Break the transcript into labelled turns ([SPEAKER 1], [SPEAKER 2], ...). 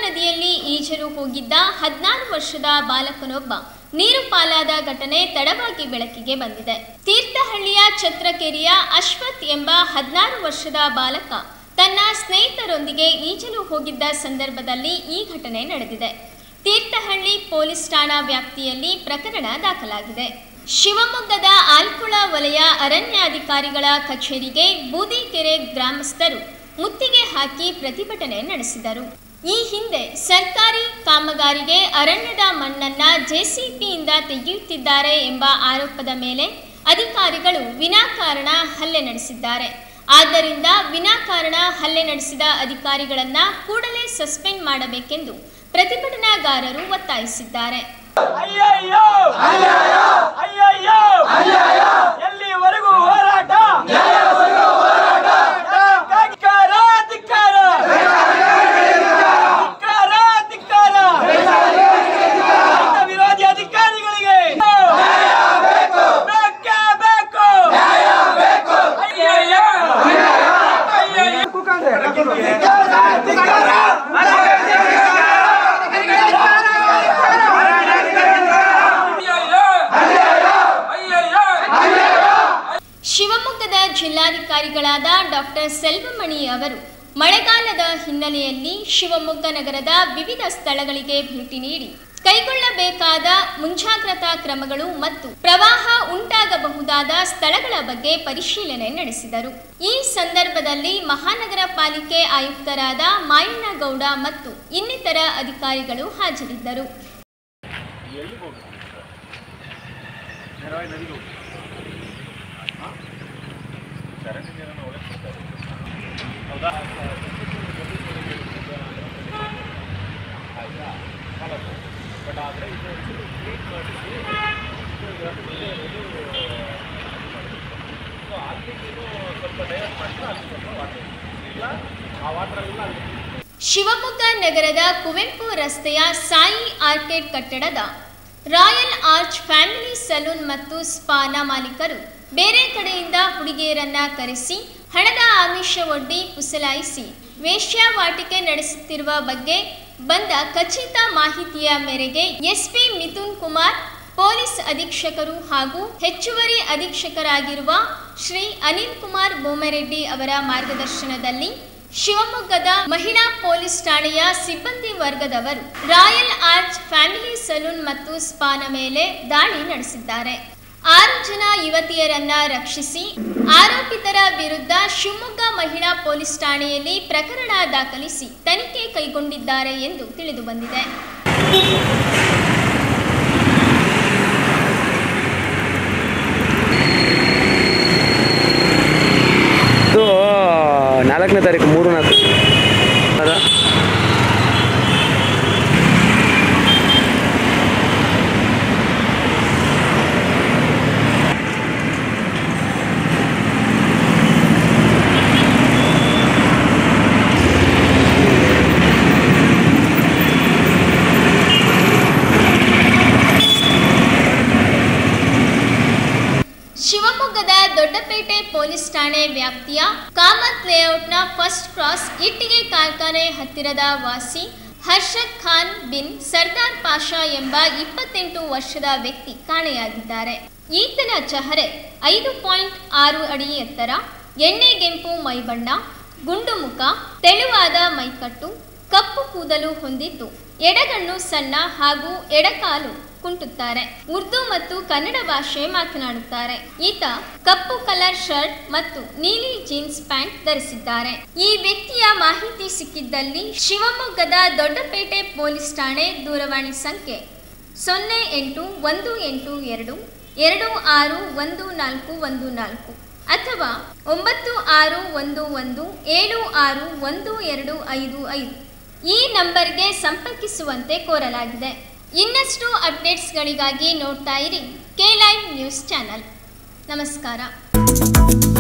[SPEAKER 1] ನದಿಯಲ್ಲಿ ಈಜಲು ಹೋಗಿದ್ದ ಹದಿನಾರು ವರ್ಷದ ಬಾಲಕನೊಬ್ಬ ನೀರು ಪಾಲಾದ ಘಟನೆ ತಡವಾಗಿ ಬೆಳಕಿಗೆ ಬಂದಿದೆ ತೀರ್ಥಹಳ್ಳಿಯ ಛತ್ರಕೆರೆಯ ಅಶ್ವಥ್ ಎಂಬ ಹದಿನಾರು ವರ್ಷದ ಬಾಲಕ ತನ್ನ ಸ್ನೇಹಿತರೊಂದಿಗೆ ಈಜಲು ಹೋಗಿದ್ದ ಸಂದರ್ಭದಲ್ಲಿ ಈ ಘಟನೆ ನಡೆದಿದೆ ತೀರ್ಥಹಳ್ಳಿ ಪೊಲೀಸ್ ಠಾಣಾ ವ್ಯಾಪ್ತಿಯಲ್ಲಿ ಪ್ರಕರಣ ದಾಖಲಾಗಿದೆ ಶಿವಮೊಗ್ಗದ ಆಲ್ಕುಳ ವಲಯ ಅರಣ್ಯಾಧಿಕಾರಿಗಳ ಕಚೇರಿಗೆ ಬೂದಿಕೆರೆ ಗ್ರಾಮಸ್ಥರು ಮುತ್ತಿಗೆ ಹಾಕಿ ಪ್ರತಿಭಟನೆ ನಡೆಸಿದರು ಈ ಹಿಂದೆ ಸರ್ಕಾರಿ ಕಾಮಗಾರಿಗೆ ಅರಣ್ಯದ ಮಣ್ಣನ್ನ ಜೆಸಿಪಿಯಿಂದ ತೆಗೆಯುತ್ತಿದ್ದಾರೆ ಎಂಬ ಆರೋಪದ ಮೇಲೆ ಅಧಿಕಾರಿಗಳು ವಿನಾಕಾರಣ ಹಲ್ಲೆ ನಡೆಸಿದ್ದಾರೆ ಆದ್ದರಿಂದ ವಿನಾಕಾರಣ ಹಲ್ಲೆ ನಡೆಸಿದ ಅಧಿಕಾರಿಗಳನ್ನ ಕೂಡಲೇ ಸಸ್ಪೆಂಡ್ ಮಾಡಬೇಕೆಂದು ಪ್ರತಿಭಟನಾಗಾರರು ಒತ್ತಾಯಿಸಿದ್ದಾರೆ
[SPEAKER 2] ಅಯ್ಯಯ್ಯೋ ಅಯ್ಯಯ್ಯೋ ಎಲ್ಲಿವರೆಗೂ ಹೋರಾಟ ಧಿಕ್ಕಾರ, ಧಿಕ್ಕಾರ. ಧಿಕ್ಕಾರ, ಧಿಕ್ಕಾರ. ರೈತ ವಿರೋಧಿ ಅಧಿಕಾರಿಗಳಿಗೆ ಬೇಕೇ ಬೇಕು ಅಯ್ಯಯ್ಯೋ
[SPEAKER 1] ಶಿವಮೊಗ್ಗದ ಜಿಲ್ಲಾಧಿಕಾರಿಗಳಾದ ಡಾಕ್ಟರ್ ಸೆಲ್ವಮಣಿ ಅವರು ಮಳೆಗಾಲದ ಹಿನ್ನೆಲೆಯಲ್ಲಿ ಶಿವಮೊಗ್ಗ ನಗರದ ವಿವಿಧ ಸ್ಥಳಗಳಿಗೆ ಭೇಟಿ ನೀಡಿ ಕೈಗೊಳ್ಳಬೇಕಾದ ಮುಂಜಾಗ್ರತಾ ಕ್ರಮಗಳು ಮತ್ತು ಪ್ರವಾಹ ಉಂಟಾಗಬಹುದಾದ ಸ್ಥಳಗಳ ಬಗ್ಗೆ ಪರಿಶೀಲನೆ ನಡೆಸಿದರು ಈ ಸಂದರ್ಭದಲ್ಲಿ ಮಹಾನಗರ ಪಾಲಿಕೆ ಆಯುಕ್ತರಾದ ಮಾಯಣ್ಣಗೌಡ ಮತ್ತು ಇನ್ನಿತರ ಅಧಿಕಾರಿಗಳು ಹಾಜರಿದ್ದರು ಶಿವಮೊಗ್ಗ ನಗರದ ಕುವೆಂಪು ರಸ್ತೆಯ ಸಾಯಿ ಆರ್ಕೇಡ್ ಕಟ್ಟಡದ ರಾಯಲ್ ಆರ್ಚ್ ಫ್ಯಾಮಿಲಿ ಸಲೂನ್ ಮತ್ತು ಸ್ಪಾನ ಮಾಲೀಕರು ಬೇರೆ ಕಡೆಯಿಂದ ಹುಡುಗಿಯರನ್ನ ಕರೆಸಿ ಹಣದ ಆಮಿಷ ಒಡ್ಡಿ ಪುಸಲಾಯಿಸಿ ವೇಶ್ಯಾವಾಟಿಕೆ ನಡೆಸುತ್ತಿರುವ ಬಗ್ಗೆ ಬಂದ ಖಚಿತ ಮಾಹಿತಿಯ ಮೇರೆಗೆ ಎಸ್ಪಿ ಮಿಥುನ್ ಕುಮಾರ್ ಪೊಲೀಸ್ ಅಧೀಕ್ಷಕರು ಹಾಗೂ ಹೆಚ್ಚುವರಿ ಅಧೀಕ್ಷಕರಾಗಿರುವ ಶ್ರೀ ಅನಿಲ್ ಕುಮಾರ್ ಬೋಮರೆಡ್ಡಿ ಅವರ ಮಾರ್ಗದರ್ಶನದಲ್ಲಿ ಶಿವಮೊಗ್ಗದ ಮಹಿಳಾ ಪೊಲೀಸ್ ಠಾಣೆಯ ಸಿಬ್ಬಂದಿ ವರ್ಗದವರು ರಾಯಲ್ ಆರ್ಚ್ ಫ್ಯಾಮಿಲಿ ಸಲೂನ್ ಮತ್ತು ಸ್ಪಾನ ಮೇಲೆ ದಾಳಿ ನಡೆಸಿದ್ದಾರೆ ಆರು ಜನ ಯುವತಿಯರನ್ನ ರಕ್ಷಿಸಿ ಆರೋಪಿತರ ವಿರುದ್ಧ ಶಿವಮೊಗ್ಗ ಮಹಿಳಾ ಪೊಲೀಸ್ ಠಾಣೆಯಲ್ಲಿ ಪ್ರಕರಣ ದಾಖಲಿಸಿ ತನಿಖೆ ಕೈಗೊಂಡಿದ್ದಾರೆ ಎಂದು ತಿಳಿದುಬಂದಿದೆ
[SPEAKER 3] ಇದು ನಾಲ್ಕನೇ ತಾರೀಕು ಮೂರು ನಾಲ್ಕು ಅದ
[SPEAKER 1] ಶಿವಮೊಗ್ಗದ ದೊಡ್ಡಪೇಟೆ ಪೊಲೀಸ್ ಠಾಣೆ ವ್ಯಾಪ್ತಿಯ ಕಾಮತ್ ಲೇಔಟ್ನ ಫಸ್ಟ್ ಕ್ರಾಸ್ ಇಟ್ಟಿಗೆ ಕಾರ್ಖಾನೆ ಹತ್ತಿರದ ವಾಸಿ ಹರ್ಷದ್ ಖಾನ್ ಬಿನ್ ಸರ್ದಾರ್ ಪಾಷಾ ಎಂಬ ಇಪ್ಪತ್ತೆಂಟು ವರ್ಷದ ವ್ಯಕ್ತಿ ಕಾಣೆಯಾಗಿದ್ದಾರೆ ಈತನ ಚಹರೆ ಐದು ಪಾಯಿಂಟ್ ಆರು ಅಡಿ ಎತ್ತರ ಎಣ್ಣೆಗೆಂಪು ಮೈಬಣ್ಣ ಗುಂಡು ಮುಖ ತೆಳುವಾದ ಮೈಕಟ್ಟು ಕಪ್ಪು ಕೂದಲು ಹೊಂದಿದ್ದು ಎಡಗಣ್ಣು ಸಣ್ಣ ಹಾಗೂ ಎಡಕಾಲು ಕುಂಟುತ್ತಾರೆ ಉರ್ದು ಮತ್ತು ಕನ್ನಡ ಭಾಷೆ ಮಾತನಾಡುತ್ತಾರೆ ಈತ ಕಪ್ಪು ಕಲರ್ ಶರ್ಟ್ ಮತ್ತು ನೀಲಿ ಜೀನ್ಸ್ ಪ್ಯಾಂಟ್ ಧರಿಸಿದ್ದಾರೆ ಈ ವ್ಯಕ್ತಿಯ ಮಾಹಿತಿ ಸಿಕ್ಕಿದ್ದಲ್ಲಿ ಶಿವಮೊಗ್ಗದ ದೊಡ್ಡಪೇಟೆ ಪೊಲೀಸ್ ಠಾಣೆ ದೂರವಾಣಿ ಸಂಖ್ಯೆ ಸೊನ್ನೆ ಎಂಟು ಒಂದು ಎಂಟು ಎರಡು ಎರಡು ಆರು ಒಂದು ನಾಲ್ಕು ಒಂದು ನಾಲ್ಕು ಅಥವಾ ಒಂಬತ್ತು ಆರು ಒಂದು ಒಂದು ಏಳು ಆರು ಒಂದು ಎರಡು ಐದು ಐದು ಈ ನಂಬರ್ಗೆ ಸಂಪರ್ಕಿಸುವಂತೆ ಕೋರಲಾಗಿದೆ ಇನ್ನಷ್ಟು ಅಪ್ಡೇಟ್ಸ್ಗಳಿಗಾಗಿ ನೋಡ್ತಾ ಇರಿ ಕೆ ಲೈವ್ ನ್ಯೂಸ್ ಚಾನಲ್ ನಮಸ್ಕಾರ